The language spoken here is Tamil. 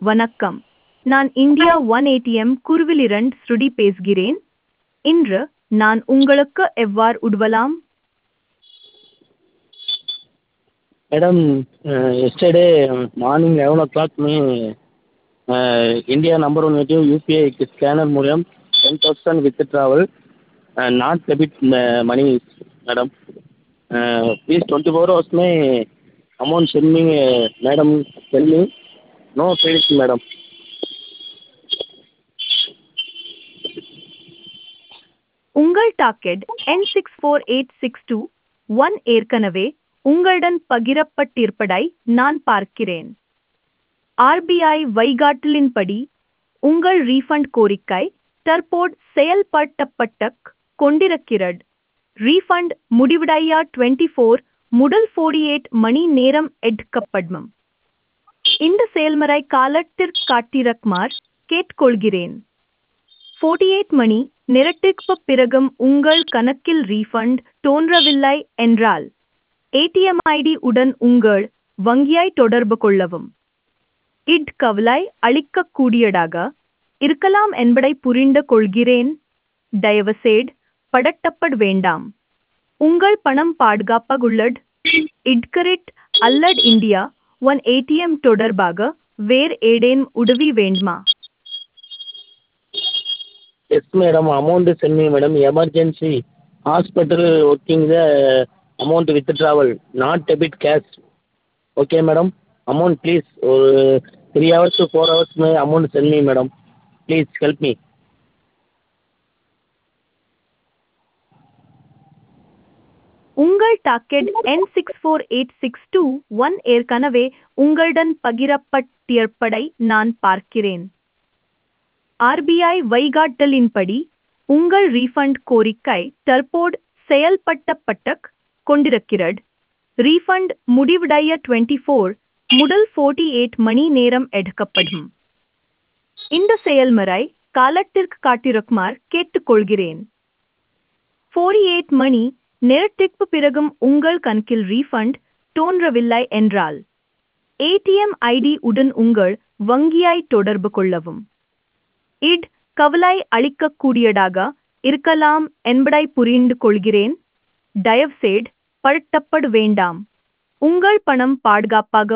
வணக்கம் நான் இந்தியா ஒன் ஏடிஎம் குருவிலிரண்ட் ஸ்ருதி பேசுகிறேன் இன்று நான் உங்களுக்கு எவ்வாறு உதவலாம் madam yesterday morning eleven o'clock me India number one ATM UPI scanner మూలం ten thousand with travel not debit money madam please twenty four hours में amount send me madam tell me no credit madam உங்கள் டாக்கெட் என் six four eight six two one ஏற்கனவே உங்களுடன் பகிரப்பட்டிருப்பதை நான் பார்க்கிறேன் ஆர்பிஐ வழிகாட்டலின்படி உங்கள் ரீஃபண்ட் கோரிக்கை தற்போது செயல்படுத்தப்பட்டு கொண்டிருக்கிறது ரீஃபண்ட் முடிவடைய டுவெண்ட்டி ஃபோர் முதல் ஃபோர்டி எயிட் மணி நேரம் எடுக்கப்படும் இந்த செயல்முறை காலத்திற்கு காட்டிருக்குமாறு கேட்டுக்கொள்கிறேன் ஃபோர்ட்டி எயிட் மணி நேரத்திற்கு பிறகும் உங்கள் கணக்கில் ரீஃபண்ட் தோன்றவில்லை என்றால் ஏடிஎம் ஐடி உடன் உங்கள் வங்கியை தொடர்பு கொள்ளவும் இட் கவலை அளிக்கக்கூடியதாக இருக்கலாம் என்பதை புரிந்து கொள்கிறேன் தயவுசெய்து படட்டப்பட வேண்டாம் உங்கள் பணம் பாதுகாப்பாக உள்ளது இட்கரிட் அல்லது இந்தியா ஒன் ஏடிஎம் தொடர்பாக வேறு ஏதேனும் உதவி வேண்டுமா yes madam amount send me madam emergency hospital working the amount with travel not debit cash okay madam amount please ஒரு three hours to four hours में amount send me madam please help me உங்கள் டாக்கெட் என் six four eight six two one ஏற்கனவே உங்களுடன் பகிரப்பட்டிருப்பதை நான் பார்க்கிறேன் ஆர்பிஐ வழிகாட்டலின்படி உங்கள் ரீஃபண்ட் கோரிக்கை தற்போது செயல்படுத்தப்பட்டு கொண்டிருக்கிறது ரீஃபண்ட் முடிவடைய டுவெண்ட்டி ஃபோர் முதல் ஃபோர்ட்டி எயிட் மணி நேரம் எடுக்கப்படும் இந்த செயல்முறை காலத்திற்கு காட்டிருக்குமாறு கேட்டுக்கொள்கிறேன் ஃபோர்ட்டி எயிட் மணி நேரத்திற்கு பிறகும் உங்கள் கணக்கில் ரீஃபண்ட் தோன்றவில்லை என்றால் ஏடிஎம் ஐடி உடன் உங்கள் வங்கியை தொடர்பு கொள்ளவும் இட் கவலை அளிக்கக்கூடியதாக இருக்கலாம் என்பதை புரிந்து கொள்கிறேன் தயவுசெய்து படுத்தப்பட வேண்டாம் உங்கள் பணம் பாதுகாப்பாக